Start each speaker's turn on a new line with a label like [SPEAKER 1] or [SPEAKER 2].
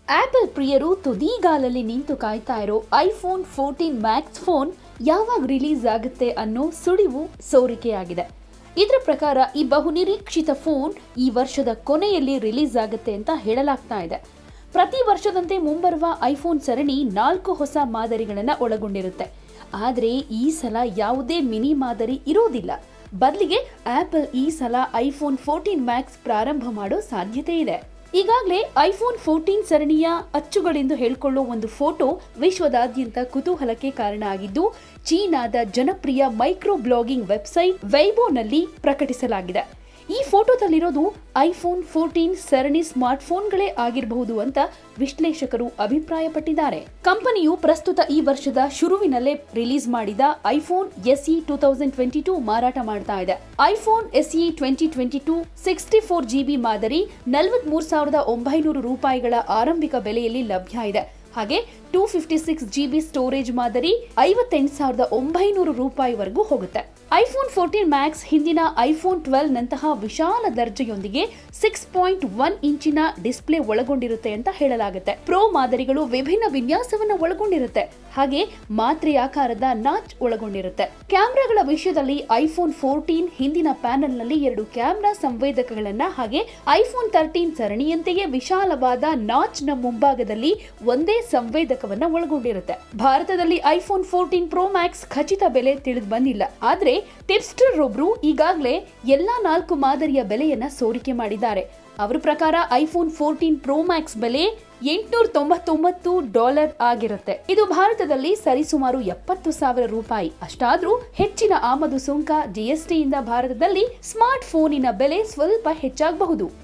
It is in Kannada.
[SPEAKER 1] ಆಪಲ್ ಪ್ರಿಯರು ತುದಿಗಾಲಲ್ಲಿ ನಿಂತು ಕಾಯ್ತಾ ಇರೋ ಐಫೋನ್ ಫೋರ್ಟೀನ್ ಮ್ಯಾಕ್ಸ್ ಫೋನ್ ಯಾವಾಗ ರಿಲೀಸ್ ಆಗುತ್ತೆ ಅನ್ನೋ ಸುಳಿವು ಸೋರಿಕೆಯಾಗಿದೆ ಇದರ ಪ್ರಕಾರ ಈ ಬಹುನಿರೀಕ್ಷಿತ ಫೋನ್ ಈ ವರ್ಷದ ಕೊನೆಯಲ್ಲಿ ರಿಲೀಸ್ ಆಗುತ್ತೆ ಅಂತ ಹೇಳಲಾಗ್ತಾ ಇದೆ ಪ್ರತಿ ವರ್ಷದಂತೆ ಮುಂಬರುವ ಐಫೋನ್ ಸರಣಿ ನಾಲ್ಕು ಹೊಸ ಮಾದರಿಗಳನ್ನು ಒಳಗೊಂಡಿರುತ್ತೆ ಆದರೆ ಈ ಸಲ ಯಾವುದೇ ಮಿನಿ ಮಾದರಿ ಇರೋದಿಲ್ಲ ಬದಲಿಗೆ ಆಪಲ್ ಈ ಸಲ ಐಫೋನ್ ಫೋರ್ಟೀನ್ ಮ್ಯಾಕ್ಸ್ ಪ್ರಾರಂಭ ಮಾಡೋ ಸಾಧ್ಯತೆ ಇದೆ ಈಗಾಗಲೇ ಐಫೋನ್ ಫೋರ್ಟೀನ್ ಸರಣಿಯ ಅಚ್ಚುಗಳೆಂದು ಹೇಳಿಕೊಳ್ಳೋ ಒಂದು ಫೋಟೋ ವಿಶ್ವದಾದ್ಯಂತ ಕುತೂಹಲಕ್ಕೆ ಕಾರಣ ಆಗಿದ್ದು ಚೀನಾದ ಜನಪ್ರಿಯ ಮೈಕ್ರೋ ಬ್ಲಾಗಿಂಗ್ ವೆಬ್ಸೈಟ್ ವೈಬೋನಲ್ಲಿ ಪ್ರಕಟಿಸಲಾಗಿದೆ ಈ ಫೋಟೋದಲ್ಲಿರೋದು ಐಫೋನ್ ಫೋರ್ಟೀನ್ ಸರಣಿ ಸ್ಮಾರ್ಟ್ಫೋನ್ಗಳೇ ಆಗಿರಬಹುದು ಅಂತ ವಿಶ್ಲೇಷಕರು ಅಭಿಪ್ರಾಯಪಟ್ಟಿದ್ದಾರೆ ಕಂಪನಿಯು ಪ್ರಸ್ತುತ ಈ ವರ್ಷದ ಶುರುವಿನಲ್ಲೇ ರಿಲೀಸ್ ಮಾಡಿದ iPhone SE two thousand twenty two ಮಾರಾಟ ಮಾಡ್ತಾ ಇದೆ iPhone SE twenty twenty two sixty four GB ಮಾದರಿ ನಲವತ್ಮೂರು ಸಾವಿರದ ಒಂಬೈನೂರು ರೂಪಾಯಿಗಳ ಆರಂಭಿಕ ಬೆಲೆಯಲ್ಲಿ ಲಭ್ಯ ಇದೆ ಹಾಗೆ two fifty six GB storage ಮಾದರಿ ಐವತ್ತೆಂಟು ಸಾವಿರದ ಒಂಬೈನೂರು ರೂಪಾಯಿವರೆಗೂ ಹೋಗುತ್ತೆ ಐಫೋನ್ ಫೋರ್ಟೀನ್ ಮ್ಯಾಕ್ಸ್ ಹಿಂದಿನ ಐಫೋನ್ ಟ್ವೆಲ್ ನಂತಹ ವಿಶಾಲ ದರ್ಜೆಯೊಂದಿಗೆ ಸಿಕ್ಸ್ ಪಾಯಿಂಟ್ ಒನ್ ಇಂಚಿನ ಡಿಸ್ಪ್ಲೇ ಒಳಗೊಂಡಿರುತ್ತೆ ಅಂತ ಹೇಳಲಾಗುತ್ತೆ ಪ್ರೋ ಮಾದರಿಗಳು ವಿಭಿನ್ನ ವಿನ್ಯಾಸವನ್ನ ಒಳಗೊಂಡಿರುತ್ತೆ ಹಾಗೆ ಮಾತ್ರೆ ಆಕಾರದ ನಾಚ್ ಒಳಗೊಂಡಿರುತ್ತೆ ಕ್ಯಾಮ್ರಾಗಳ ವಿಷಯದಲ್ಲಿ ಐಫೋನ್ ಫೋರ್ಟೀನ್ ಹಿಂದಿನ ಪ್ಯಾನೆಲ್ ನಲ್ಲಿ ಎರಡು ಕ್ಯಾಮ್ರಾ ಸಂವೇದಕಗಳನ್ನ ಹಾಗೆ ಐಫೋನ್ ತರ್ಟೀನ್ ಸರಣಿಯಂತೆಯೇ ವಿಶಾಲವಾದ ನಾಚ್ ನ ಮುಂಭಾಗದಲ್ಲಿ ಒಂದೇ ಸಂವೇದಕವನ್ನ ಒಳಗೊಂಡಿರುತ್ತೆ ಭಾರತದಲ್ಲಿ ಐಫೋನ್ ಫೋರ್ಟೀನ್ ಪ್ರೋ ಮ್ಯಾಕ್ಸ್ ಖಚಿತ ಬೆಲೆ ತಿಳಿದು ಬಂದಿಲ್ಲ ಆದ್ರೆ ಟಿಪ್ಸ್ಟರ್ ಒಬ್ರು ಈಗಾಗಲೇ ಎಲ್ಲಾ ನಾಲ್ಕು ಮಾದರಿಯ ಬೆಲೆಯನ್ನ ಸೋರಿಕೆ ಮಾಡಿದ್ದಾರೆ ಅವರ ಪ್ರಕಾರ ಐಫೋನ್ ಫೋರ್ಟೀನ್ ಪ್ರೋ ಮ್ಯಾಕ್ಸ್ ಬೆಲೆ ಎಂಟುನೂರ ತೊಂಬತ್ತೊಂಬತ್ತು ಡಾಲರ್ ಆಗಿರುತ್ತೆ ಇದು ಭಾರತದಲ್ಲಿ ಸರಿಸುಮಾರು ಎಪ್ಪತ್ತು ಸಾವಿರ ರೂಪಾಯಿ ಅಷ್ಟಾದ್ರೂ ಹೆಚ್ಚಿನ ಆಮದು ಸುಂಕ ಜಿಎಸ್ಟಿಯಿಂದ ಭಾರತದಲ್ಲಿ ಸ್ಮಾರ್ಟ್ ಫೋನಿನ ಬೆಲೆ ಸ್ವಲ್ಪ ಹೆಚ್ಚಾಗಬಹುದು